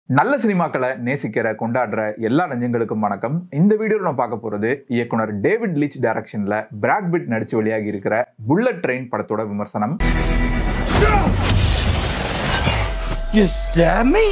நல்ல சினிமாக்களை நேசிக்கிற கொண்டாடுற எல்லா நெஞ்சங்களுக்கும் வணக்கம் இந்த வீடியோவில் நான் பார்க்க போறது இயக்குனர் டேவிட் லீச் டைரக்ஷன்ல பிராட் பிட் நடிச்சு வெளியாகி இருக்கிற புல்லட் ட்ரெயின் படத்தோட விமர்சனம் You stab me?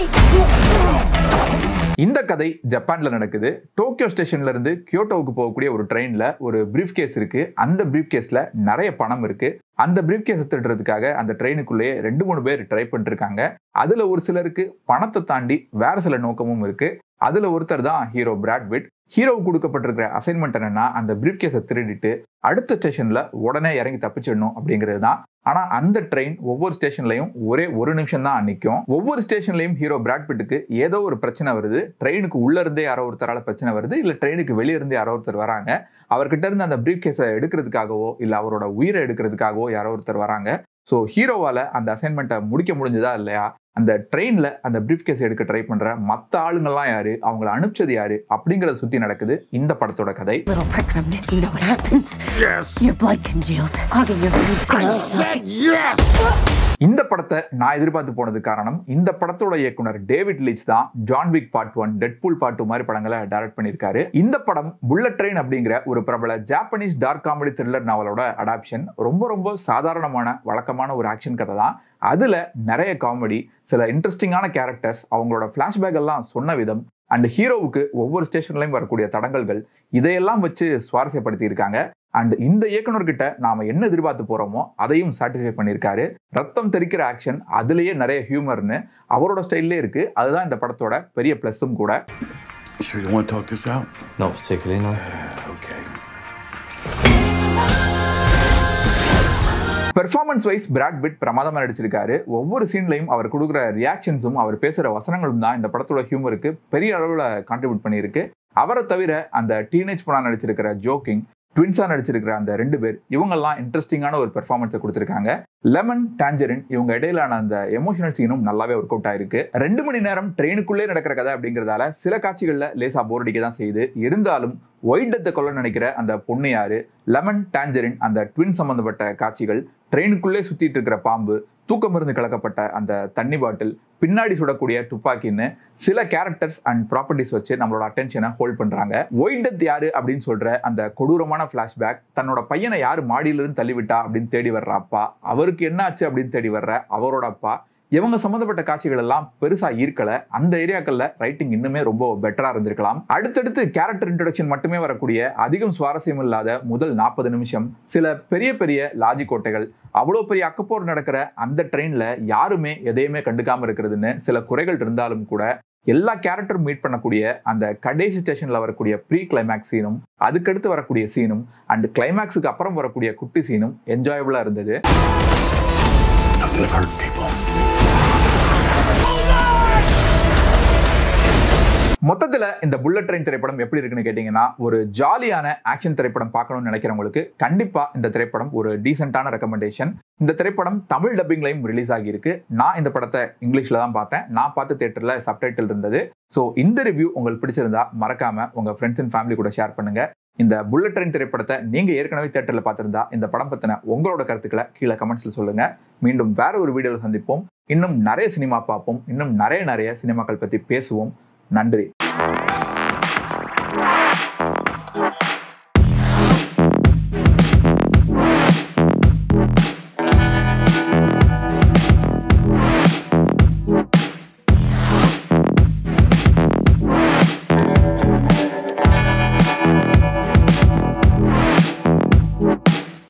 இந்த கதை ஜப்பான்ல நடக்குது டோக்கியோ ஸ்டேஷன்ல இருந்து கியோட்டோவுக்கு போகக்கூடிய ஒரு ட்ரெயின்ல ஒரு பிரீஃப் கேஸ் இருக்கு அந்த பிரீஃப் கேஸ்ல நிறைய பணம் இருக்கு அந்த பிரீஃப் கேஸை திருடுறதுக்காக அந்த ட்ரெயினுக்குள்ளேயே ரெண்டு மூணு பேர் ட்ரை பண்ணிட்டு இருக்காங்க அதுல ஒரு சிலருக்கு பணத்தை தாண்டி வேற சில நோக்கமும் இருக்கு அதுல ஒருத்தர் தான் ஹீரோ பிராட்பிட் ஹீரோவுக்கு கொடுக்கப்பட்டிருக்கிற அசைன்மெண்ட் என்னன்னா அந்த பிரீஃப் கேஸை திருடிட்டு அடுத்த ஸ்டேஷன்ல உடனே இறங்கி தப்பிச்சிடணும் அப்படிங்கிறது தான் ஆனா அந்த ட்ரெயின் ஒவ்வொரு ஸ்டேஷன்லயும் ஒரே ஒரு நிமிஷம் தான் நிற்கும் ஒவ்வொரு ஸ்டேஷன்லயும் ஹீரோ பிராட்பிட்டுக்கு ஏதோ ஒரு பிரச்சனை வருது ட்ரெயினுக்கு உள்ள இருந்தே யாரோ ஒருத்தரால பிரச்சனை வருது இல்ல ட்ரெயினுக்கு வெளியே இருந்து யாரோ ஒருத்தர் வராங்க அவர்கிட்ட இருந்து அந்த பிரீஃப் கேஸை எடுக்கிறதுக்காகவோ இல்ல அவரோட உயிரை எடுக்கிறதுக்காகவோ யாரோ ஒருத்தர் வராங்க ஸோ ஹீரோவால அந்த அசைன்மெண்ட்டை முடிக்க முடிஞ்சதா இல்லையா அந்த ட்ரெயின்ல அந்த பிரீஃப் கேஸ் எடுக்க ட்ரை பண்ற மற்ற ஆளுங்கள்லாம் யாரு அவங்கள அனுப்பிச்சது யாரு அப்படிங்கறத சுத்தி நடக்குது இந்த படத்தோட கதை Little prick from this, you know what happens? Yes. Your blood congeals, clogging your I veins. said yes! இந்த படத்தை நான் எதிர்பார்த்து போனது காரணம் இந்த படத்தோட இயக்குனர் டேவிட் லீச் தான் John Wick part one Deadpool part two மாதிரி படங்களை டைரக்ட் பண்ணியிருக்காரு இந்த படம் புல்லட் ட்ரெயின் அப்படிங்கிற ஒரு பிரபல ஜாப்பனீஸ் டார்க் காமெடி த்ரில்லர் நாவலோட அடாப்ஷன் ரொம்ப ரொம்ப சாதாரணமான வழக்கமான ஒரு ஆக்ஷன் கதை தான் அதுல நிறைய காமெடி சில இன்ட்ரெஸ்டிங்கான கேரக்டர்ஸ் அவங்களோட ஃபிளாஷ்பேக் எல்லாம் சொன்ன விதம் அண்ட் ஹீரோவுக்கு ஒவ்வொரு ஸ்டேஷன்லையும் வரக்கூடிய தடங்கல்கள் இதையெல்லாம் வச்சு சுவாரஸ்யப்படுத்தி இருக்காங்க அண்ட் இந்த இயக்குனர்கிட்ட நாம என்ன எதிர்பார்த்து போறோமோ அதையும் சாட்டிஸ்ஃபை பண்ணியிருக்காரு ரத்தம் தெரிக்கிற ஆக்ஷன் அதுலயே நிறைய ஹியூமர்னு அவரோட ஸ்டைல்லே இருக்கு அதுதான் இந்த படத்தோட பெரிய பிளஸும் கூட Sure you want to talk this out? Not particularly, no. Okay. Performance wise Brad Pitt பிரமாதமா நடிச்சிருக்காரு ஒவ்வொரு சீன்லையும் அவர் கொடுக்குற ரியாக்ஷன்ஸும் அவர் பேசுற வசனங்களும் தான் இந்த படத்தோட ஹியூமருக்கு பெரிய அளவில் கான்ட்ரிபியூட் பண்ணியிருக்கு அவரை தவிர அந்த டீனேஜ் படம் நடிச்சிருக்கிற ஜோக்கிங் ட்வின்ஸா நடிச்சிருக்கிற அந்த ரெண்டு பேர் இவங்கெல்லாம் இன்ட்ரெஸ்டிங்கான ஒரு பெர்ஃபார்மன்ஸை கொடுத்துருக்காங்க லெமன் டாஞ்சரின் இவங்க இடையிலான அந்த எமோஷனல் சீனும் நல்லாவே ஒர்க் அவுட் ஆயிருக்கு ரெண்டு மணி நேரம் ட்ரெயினுக்குள்ளே நடக்கிற கதை அப்படிங்கிறதால சில காட்சிகள்ல லேசா போர் அடிக்க தான் செய்யுது இருந்தாலும் ஒயிட்டத்தை கொல்ல நினைக்கிற அந்த பொண்ணு யாரு லெமன் டாஞ்சரின் அந்த ட்வின் சம்பந்தப்பட்ட காட்சிகள் ட்ரெயினுக்குள்ளே சுத்திட்டு இருக்கிற பாம்பு தூக்கம் இருந்து கலக்கப்பட்ட அந்த தண்ணி பாட்டில் பின்னாடி சுடக்கூடிய துப்பாக்கின்னு சில கேரக்டர்ஸ் அண்ட் ப்ராப்பர்ட்டிஸ் வச்சு நம்மளோட அட்டென்ஷனை ஹோல்ட் பண்றாங்க ஒயிட்டத் யாரு அப்படின்னு சொல்ற அந்த கொடூரமான ஃபிளாஷ்பேக் தன்னோட பையனை யாரு மாடியிலிருந்து தள்ளிவிட்டா அப்படின்னு தேடி வர்ற அப்பா அவருக்கு என்ன ஆச்சு அப்படின்னு தேடி வர்ற அவரோட அப்பா இவங்க சம்மந்தப்பட்ட காட்சிகள் எல்லாம் பெருசா ஈர்க்கல அந்த ஏரியாக்கள்ல ரைட்டிங் இன்னுமே ரொம்ப பெட்டரா இருந்திருக்கலாம் அடுத்தடுத்து கேரக்டர் இன்ட்ரடக்ஷன் மட்டுமே வரக்கூடிய அதிகம் சுவாரஸ்யம் இல்லாத முதல் நாற்பது நிமிஷம் சில பெரிய பெரிய லாஜி கோட்டைகள் அவ்வளோ பெரிய அக்கப்போர் நடக்கிற அந்த ட்ரெயின்ல யாருமே எதையுமே கண்டுக்காம இருக்கிறதுன்னு சில குறைகள் இருந்தாலும் கூட எல்லா கேரக்டரும் மீட் பண்ணக்கூடிய அந்த கடைசி ஸ்டேஷன்ல வரக்கூடிய ப்ரீ கிளைமேக்ஸ் சீனும் அதுக்கடுத்து வரக்கூடிய சீனும் அண்ட் கிளைமேக்ஸுக்கு அப்புறம் வரக்கூடிய குட்டி சீனும் என்ஜாயபிளா இருந்தது I'm gonna hurt people. மொத்தத்துல இந்த புல்லட் ட்ரெயின் திரைப்படம் எப்படி இருக்குன்னு கேட்டீங்கன்னா ஒரு ஜாலியான ஆக்ஷன் திரைப்படம் பார்க்கணும்னு நினைக்கிறவங்களுக்கு கண்டிப்பா இந்த திரைப்படம் ஒரு டீசென்டான ரெக்கமெண்டேஷன் இந்த திரைப்படம் தமிழ் டப்பிங்லையும் ரிலீஸ் ஆகியிருக்கு நான் இந்த படத்தை இங்கிலீஷ்ல தான் பார்த்தேன் நான் பார்த்த தேட்டர்ல சப்டைட்டில் இருந்தது ஸோ இந்த ரிவ்யூ உங்களுக்கு பிடிச்சிருந்தா மறக்காம உங்க ஃப்ரெண்ட்ஸ் அண்ட் ஃபேமிலி கூட ஷேர் பண்ணுங்க இந்த புல்லட் ட்ரெயின் திரைப்படத்தை நீங்க ஏற்கனவே தேட்டர்ல பார்த்திருந்தா இந்த படம் பத்தின உங்களோட கருத்துக்களை கீழே கமெண்ட்ஸ்ல சொல்லுங்க மீண்டும் வேற ஒரு வீடியோவில் சந்திப்போம் இன்னும் நிறைய சினிமா பார்ப்போம் இன்னும் நிறைய நிறைய சினிமாக்கள் பத்தி பேசுவோம் நன்றி